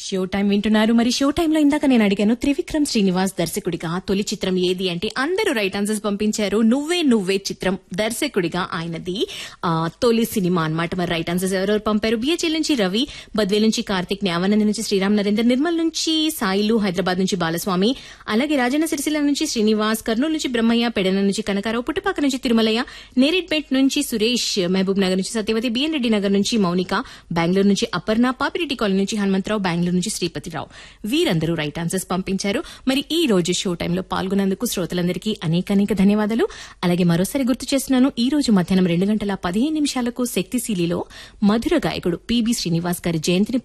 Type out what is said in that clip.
show time వింటున్నారు మరి show టైంలో ఇందాక నేను అడిగాను త్రివిక్రమ్ శ్రీనివాస్ దర్శకుడిగా తొలి చిత్రం ఏది అంటే అందరూ రైట్ ఆన్సర్స్ పంపించారు నువ్వే నువ్వే చిత్రం దర్శకుడిగా ఆయనది ఆ, తొలి సినిమా అన్నమాట మరి రైట్ ఆన్సర్స్ ఎవరెవరు పంపారు బిహెచ్ఎల్ నుంచి రవి బద్వేల్ నుంచి కార్తిక్ న్యావానంద్ నుంచి శ్రీరామ్ నరేందర్ నిర్మల్ నుంచి సాయిలు హైదరాబాద్ నుంచి బాలస్వామి అలాగే రాజన్న సిరిసిల్ల నుంచి శ్రీనివాస్ కర్నూలు నుంచి బ్రహ్మయ్య పెడన నుంచి కనకారావు పుట్టుపాక నుంచి తిరుమలయ్య నేరేడ్పేట్ నుంచి సురేష్ మహబూబ్ నగర్ నుంచి సత్యవతి బిఎన్ రెడ్డి నగర్ నుంచి మౌనిక బెంగళూరు నుంచి అపర్ణ పాపిరెడ్డి కాలనీ నుంచి హనుమంతరావు బెంగళూరు నుంచి శ్రీపతిరావు వీరందరూ రైట్ ఆన్సర్స్ పంపించారు మరి ఈ రోజు షో టైంలో పాల్గొన్నందుకు శ్రోతలందరికీ అనేక అనేక ధన్యవాదాలు అలాగే మరోసారి గుర్తు చేస్తున్నాను ఈ రోజు మధ్యాహ్నం రెండు గంటల పదిహేను నిమిషాలకు శక్తిశీలిలో మధుర గాయకుడు పిబి శ్రీనివాస్ గారి జయంతిని